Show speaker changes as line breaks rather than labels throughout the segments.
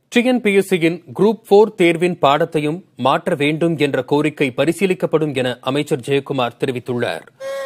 டிஎன்பிஎஸ்சியின் group four தேர்வின் பாடத்தையும் மாற்ற வேண்டும் என்ற கோரிக்கை பரிசீலிக்கப்படும் என அமைச்சர் ஜெயக்குமார் தெரிவித்துள்ளார்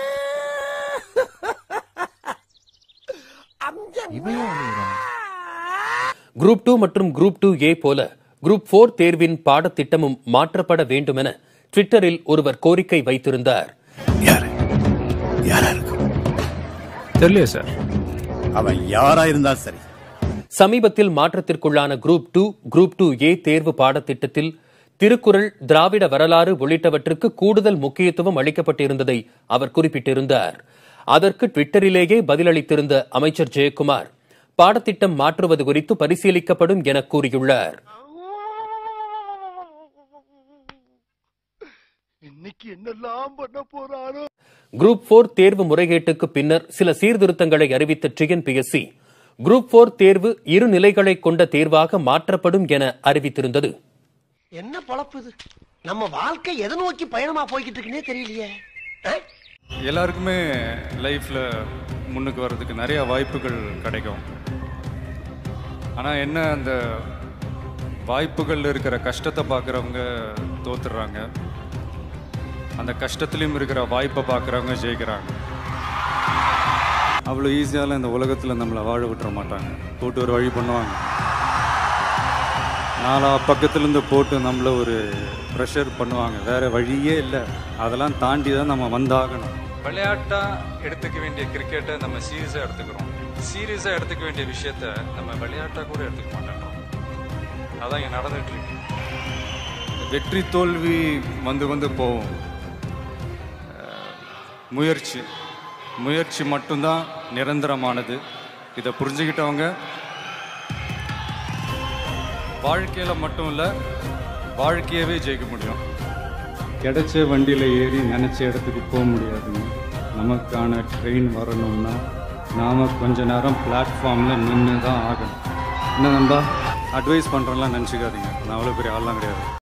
குரூப் டூ மற்றும் குரூப் டூ ஏ போல குரூப் போர் தேர்வின் பாடத்திட்டமும் மாற்றப்பட வேண்டும் என ட்விட்டரில் ஒருவர் கோரிக்கை வைத்திருந்தார்
யாரு யாரா இருக்கும்
தெரியலையே சார்
அவன் யாரா இருந்தா சரி
சமீபத்தில் மாற்றத்திற்குள்ளான group two group two A தேர்வு பாடத்திட்டத்தில் திருக்குறள் திராவிட வரலாறு உள்ளிட்டவற்றுக்கு கூடுதல் முக்கியத்துவம் அளிக்கப்பட்டிருந்ததை அவர் குறிப்பிட்டிருந்தார் அதற்கு ட்விட்டரிலேயே பதிலளித்திருந்த அமைச்சர் ஜெயக்குமார் பாடத்திட்டம் மாற்றுவது குறித்து பரிசீலிக்கப்படும் என கூறியுள்ளார்
இன்னைக்கு என்னெல்லாம் பண்ண போறாரோ
குரூப் போர் தேர்வு முறைகேட்டுக்கு பின்னர் சில சீர்திருத்தங்களை அறிவித்த டிஎன்பிஎஸ்சி குரூப் போர் தேர்வு இரு நிலைகளை கொண்ட தேர்வாக மாற்றப்படும் என அறிவித்திருந்தது
என்ன பொழப்பு இது நம்ம வாழ்க்கை எதை நோக்கி பயணமா போய்கிட்டு இருக்குன்னே தெரியலையே ஆ?
எல்லாருக்குமே லைஃப்பில் முன்னுக்கு வர்றதுக்கு நிறைய வாய்ப்புகள் கிடைக்கும் ஆனால் என்ன அந்த வாய்ப்புகள் இருக்கிற கஷ்டத்தை பார்க்குறவங்க தோத்துடுறாங்க அந்த கஷ்டத்துலேயும் இருக்கிற வாய்ப்பை பார்க்குறவங்க ஜெயிக்கிறாங்க அவ்வளோ ஈஸியால் இந்த உலகத்தில் நம்மளை வாழ விட்டுற மாட்டாங்க போட்டு ஒரு வழி பண்ணுவாங்க நாலா பக்கத்துலேருந்து போட்டு நம்மள ஒரு ப்ரெஷர் பண்ணுவாங்க வேற வழியே இல்லை அதெல்லாம் தாண்டி தான் நம்ம வந்தாகணும் விளையாட்டாக எடுத்துக்க வேண்டிய கிரிக்கெட்டை நம்ம சீரியஸாக எடுத்துக்கிறோம் சீரியஸாக எடுத்துக்க வேண்டிய விஷயத்த நம்ம விளையாட்டாக கூட எடுத்துக்க மாட்டேன்றோம் அதான் இங்கே நடந்துட்டு இருக்கு வெற்றி தோல்வி வந்து வந்து போகும் அஹ், முயற்சி முயற்சி மட்டும்தான் நிரந்தரமானது இதை புரிஞ்சுக்கிட்டவங்க வாழ்க்கையில் மட்டும் இல்லை வாழ்க்கையவே ஜெயிக்க முடியும் கிடைச்ச வண்டியில் ஏறி நினச்ச இடத்துக்கு போக முடியாதுங்க நமக்கான ட்ரெயின் வரணும்னா நாம் கொஞ்ச நேரம் பிளாட்ஃபார்மில் நின்று தான் ஆகணும் என்ன நண்பா அட்வைஸ் பண்ணுறேன்லாம் நினச்சிக்காதீங்க நான் அவ்வளோ பெரிய ஆள்லாம் கிடையாது